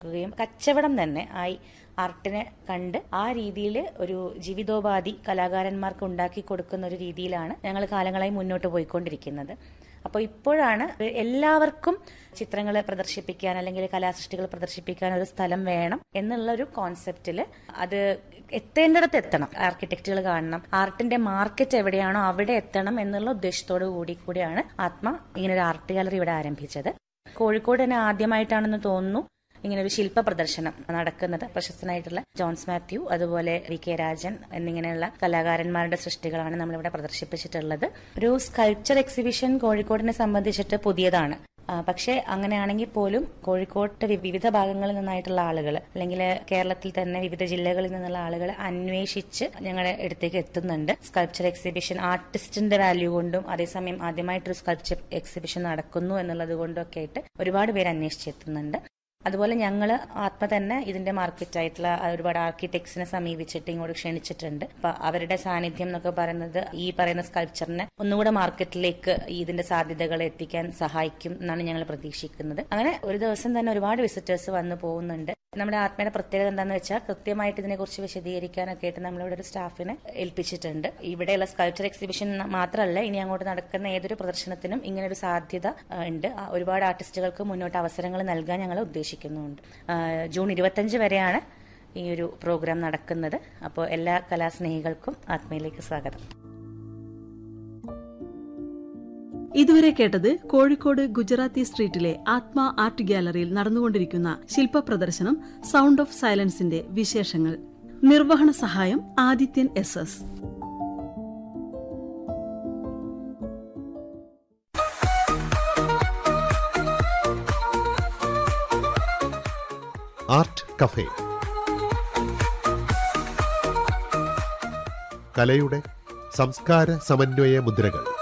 ുകയും കച്ചവടം തന്നെ ആയി ആർട്ടിനെ കണ്ട് ആ രീതിയിൽ ഒരു ജീവിതോപാധി കലാകാരന്മാർക്ക് ഉണ്ടാക്കി കൊടുക്കുന്ന ഒരു രീതിയിലാണ് ഞങ്ങൾ കാലങ്ങളായി മുന്നോട്ട് പോയിക്കൊണ്ടിരിക്കുന്നത് അപ്പോൾ ഇപ്പോഴാണ് എല്ലാവർക്കും ചിത്രങ്ങൾ പ്രദർശിപ്പിക്കാൻ അല്ലെങ്കിൽ കലാസൃഷ്ടികൾ പ്രദർശിപ്പിക്കാൻ ഒരു സ്ഥലം വേണം എന്നുള്ള ഒരു കോൺസെപ്റ്റിൽ അത് എത്തേണ്ടിടത്ത് എത്തണം ആർക്കിടെക്റ്റുകൾ കാണണം ആർട്ടിന്റെ മാർക്കറ്റ് എവിടെയാണോ അവിടെ എത്തണം എന്നുള്ള ഉദ്ദേശത്തോടു കൂടി കൂടിയാണ് ആത്മ ഇങ്ങനെ ഒരു ആർട്ട് ഗാലറി ഇവിടെ ആരംഭിച്ചത് കോഴിക്കോട് തന്നെ ആദ്യമായിട്ടാണെന്ന് തോന്നുന്നു ഇങ്ങനെ ഒരു ശില്പ പ്രദർശനം നടക്കുന്നത് പ്രശസ്തനായിട്ടുള്ള ജോൺസ് മാത്യു അതുപോലെ വി കെ രാജൻ എന്നിങ്ങനെയുള്ള കലാകാരന്മാരുടെ സൃഷ്ടികളാണ് നമ്മളിവിടെ പ്രദർശിപ്പിച്ചിട്ടുള്ളത് ഒരു സ്കൾപ്ചർ എക്സിബിഷൻ കോഴിക്കോടിനെ സംബന്ധിച്ചിട്ട് പുതിയതാണ് ആ, പക്ഷേ അങ്ങനെയാണെങ്കിൽ പോലും കോഴിക്കോട്ട് വി- വിവിധ ഭാഗങ്ങളിൽ നിന്നായിട്ടുള്ള ആളുകൾ അല്ലെങ്കിൽ കേരളത്തിൽ തന്നെ വിവിധ ജില്ലകളിൽ നിന്നുള്ള ആളുകൾ അന്വേഷിച്ച് ഞങ്ങളുടെ അടുത്തേക്ക് എത്തുന്നുണ്ട് സ്കൾപ്ചർ എക്സിബിഷൻ ആർട്ടിസ്റ്റിന്റെ വാല്യൂ കൊണ്ടും അതേസമയം ആദ്യമായിട്ടൊരു സ്കൾപ്ചർ എക്സിബിഷൻ നടക്കുന്നു എന്നുള്ളത് കൊണ്ടൊക്കെ ആയിട്ട് ഒരുപാട് പേര് അന്വേഷിച്ചെത്തുന്നുണ്ട് അതുപോലെ ഞങ്ങൾ ആത്മ തന്നെ ഇതിന്റെ മാർക്കറ്റായിട്ടുള്ള ഒരുപാട് ആർക്കിടെക്ട്സിനെ സമീപിച്ചിട്ട് ഇങ്ങോട്ട് ക്ഷണിച്ചിട്ടുണ്ട് അപ്പൊ അവരുടെ സാന്നിധ്യം എന്നൊക്കെ പറയുന്നത് ഈ പറയുന്ന സ്കൾപ്ചറിനെ ഒന്നുകൂടെ മാർക്കറ്റിലേക്ക് ഇതിന്റെ സാധ്യതകൾ എത്തിക്കാൻ സഹായിക്കും എന്നാണ് ഞങ്ങൾ പ്രതീക്ഷിക്കുന്നത് അങ്ങനെ ഒരു ദിവസം തന്നെ ഒരുപാട് വിസിറ്റേഴ്സ് വന്നു പോകുന്നുണ്ട് നമ്മുടെ ആത്മയുടെ പ്രത്യേകത എന്താണെന്ന് വെച്ചാൽ കൃത്യമായിട്ട് ഇതിനെക്കുറിച്ച് വിശദീകരിക്കാനൊക്കെ ആയിട്ട് നമ്മളിവിടെ ഒരു സ്റ്റാഫിനെ ഏൽപ്പിച്ചിട്ടുണ്ട് ഇവിടെയുള്ള സ്കൾപ്ചർ എക്സിബിഷൻ മാത്രമല്ല ഇനി അങ്ങോട്ട് നടക്കുന്ന ഏതൊരു പ്രദർശനത്തിനും ഇങ്ങനെ ഒരു സാധ്യത ആ, ഉണ്ട് ആ, ഒരുപാട് ആർട്ടിസ്റ്റുകൾക്ക് മുന്നോട്ട് അവസരങ്ങൾ നൽകാൻ ഞങ്ങൾ ഉദ്ദേശിക്കുന്നുണ്ട് ആ, ജൂൺ ഇരുപത്തഞ്ച് വരെയാണ് ഈ ഒരു പ്രോഗ്രാം നടക്കുന്നത് അപ്പോൾ എല്ലാ കലാസ്നേഹികൾക്കും ആത്മയിലേക്ക് സ്വാഗതം ഇതുവരെ കേട്ടത് കോഴിക്കോട് ഗുജറാത്തി സ്ട്രീറ്റിലെ ആത്മ ആർട്ട് ഗാലറിയിൽ നടന്നുകൊണ്ടിരിക്കുന്ന ശില്പ പ്രദർശനം സൗണ്ട് ഓഫ് സൈലൻസിന്റെ വിശേഷങ്ങൾ നിർവഹണ സഹായം Adithyan S S art cafe കലയുടെ സംസ്കാര സമന്വയ മുദ്രകൾ